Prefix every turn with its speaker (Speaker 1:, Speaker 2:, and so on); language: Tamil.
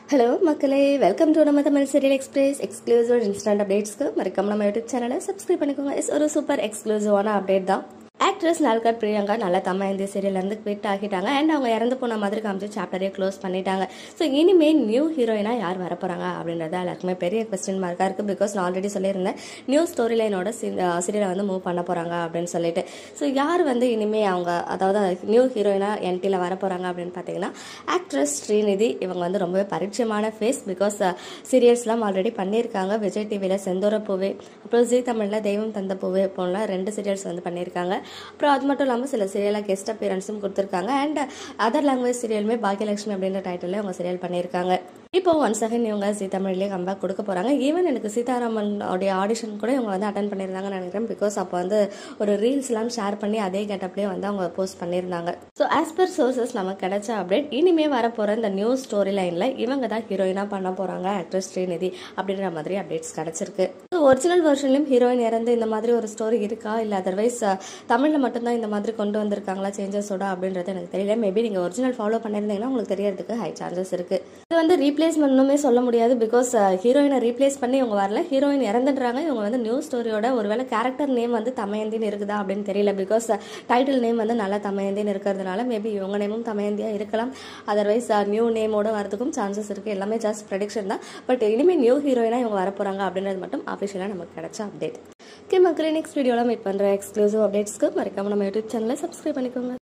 Speaker 1: ஹலோ மக்களே வெல்கம் டு நம்ம Tamil serial express exclusive instant அப்டேட்ஸ்க்கு மறக்காம நம்ம யூடியூப் சேனலை சப்ஸ்கிரைப் பண்ணிக்கோங்க இஸ் ஒரு சூப்பர் எக்ஸ்க்ளூசிவான அப்டேட் தான் ஆக்ட்ரஸ் நால்கட் பிரியங்கா நல்லா தமிழ் இந்திய சீரியல்லேருந்து குவிட் ஆகிட்டாங்க அண்ட் அவங்க இறந்து போன மாதிரி காமிச்சு சாப்டரே க்ளோஸ் பண்ணிட்டாங்க ஸோ இனிமே நியூ ஹீரோயினாக யார் வரப்போகிறாங்க அப்படின்றது எல்லாருக்குமே பெரிய கொஸ்டின் மார்க்காக இருக்குது பிகாஸ் நான் ஆல்ரெடி சொல்லியிருந்தேன் நியூ ஸ்டோரி லைனோட சீரியலை வந்து மூவ் பண்ண போகிறாங்க அப்படின்னு சொல்லிட்டு ஸோ யார் வந்து இனிமே அவங்க அதாவது நியூ ஹீரோயினாக என்டியில் வர போகிறாங்க அப்படின்னு பார்த்தீங்கன்னா ஆக்ட்ரஸ் ஸ்ரீநிதி இவங்க வந்து ரொம்பவே பரிச்சயமான ஃபேஸ் பிகாஸ் சீரியல்ஸ்லாம் ஆல்ரெடி பண்ணியிருக்காங்க விஜய் டிவியில் செந்தூர பூவே அப்புறம் ஜி தமிழில் தெய்வம் தந்த பூவே போல ரெண்டு சீரியல்ஸ் வந்து பண்ணியிருக்காங்க அப்புறம் அது மட்டும் இல்லாமல் சில சீரியலாக கெஸ்ட் அப்பியரன்ஸும் கொடுத்துருக்காங்க அண்ட் அதர் லாங்குவேஜ் சீரியலுமே பாக்கியலட்சுமி அப்படின்ற டைட்டில் அவங்க சீரியல் பண்ணியிருக்காங்க இப்போ ஒன்ஸ் அகன் இவங்க ஜி தமிழ்லேயே கம்பேக் கொடுக்க போகிறாங்க ஈவன் எனக்கு சீதாராமன் உடைய ஆடிஷன் கூட இவங்க வந்து அட்டன் பண்ணியிருந்தாங்கன்னு நினைக்கிறேன் பிகாஸ் அப்போ வந்து ஒரு ரீல்ஸ்லாம் ஷேர் பண்ணி அதே கெட்டப்லேயே வந்து அவங்க போஸ்ட் பண்ணியிருந்தாங்க ஸோ ஆஸ் பர் சோர்சஸ் நமக்கு கிடைச்ச அப்டேட் இனிமே வரப்போகிற இந்த நியூ ஸ்டோரி லைனில் இவங்க தான் ஹீரோயினாக பண்ண போகிறாங்க ஆக்ட்ரஸ் ஸ்ரீநிதி அப்படின்ற மாதிரி அப்டேட்ஸ் கிடச்சிருக்கு ஸோ ஒரிஜினல் வெர்ஷன்லையும் ஹீரோயின் இறந்து இந்த மாதிரி ஒரு ஸ்டோரி இருக்கா இல்லை அதர்வைஸ் தமிழில் மட்டும்தான் இந்த மாதிரி கொண்டு வந்திருக்காங்களா சேஞ்சஸோட அப்படின்றது எனக்கு தெரியல மேபி நீங்கள் ஒரிஜினல் ஃபாலோ பண்ணியிருந்தீங்கன்னா உங்களுக்கு தெரியறதுக்கு ஹை சான்சஸ் இருக்குது இது வந்து ரீப்ளேஸ்மெண்ட்னுமே சொல்ல முடியாது பிகாஸ் ஹீரோயினை ரீப்ளேஸ் பண்ணி இவங்க வரல ஹீரோயின் இறந்துடுறாங்க இவங்க வந்து நியூ ஸ்டோரியோட ஒருவேளை கேரக்டர் நேம் வந்து தமயந்தின்னு இருக்குதா அப்படின்னு தெரியல பிகாஸ் டைட்டில் நேம் வந்து நல்லா தமயந்தின்னு இருக்கிறதுனால மேபி இவங்க நேமும் தமயந்தியாக இருக்கலாம் அதர்வைஸ் நியூ நேமோட வரதுக்கும் சான்சஸ் இருக்குது எல்லாமே ஜஸ்ட் ப்ரெடிக்ஷன் தான் பட் இனிமேல் நியூ ஹீரோயினாக இவங்க வர போகிறாங்க அப்படின்றது மட்டும் அஃபிஷியலாக நமக்கு கிடைச்ச அப்டேட் ஓகே மக்களே நெக்ஸ்ட் வீடியோலாம் மீட் பண்ணுற எக்ஸ்க்ளூசிவ் அப்டேட்ஸ்க்கு மறக்காம நம்ம யூடியூப் சேனலை சப்ஸ்கிரைப் பண்ணிக்கோங்க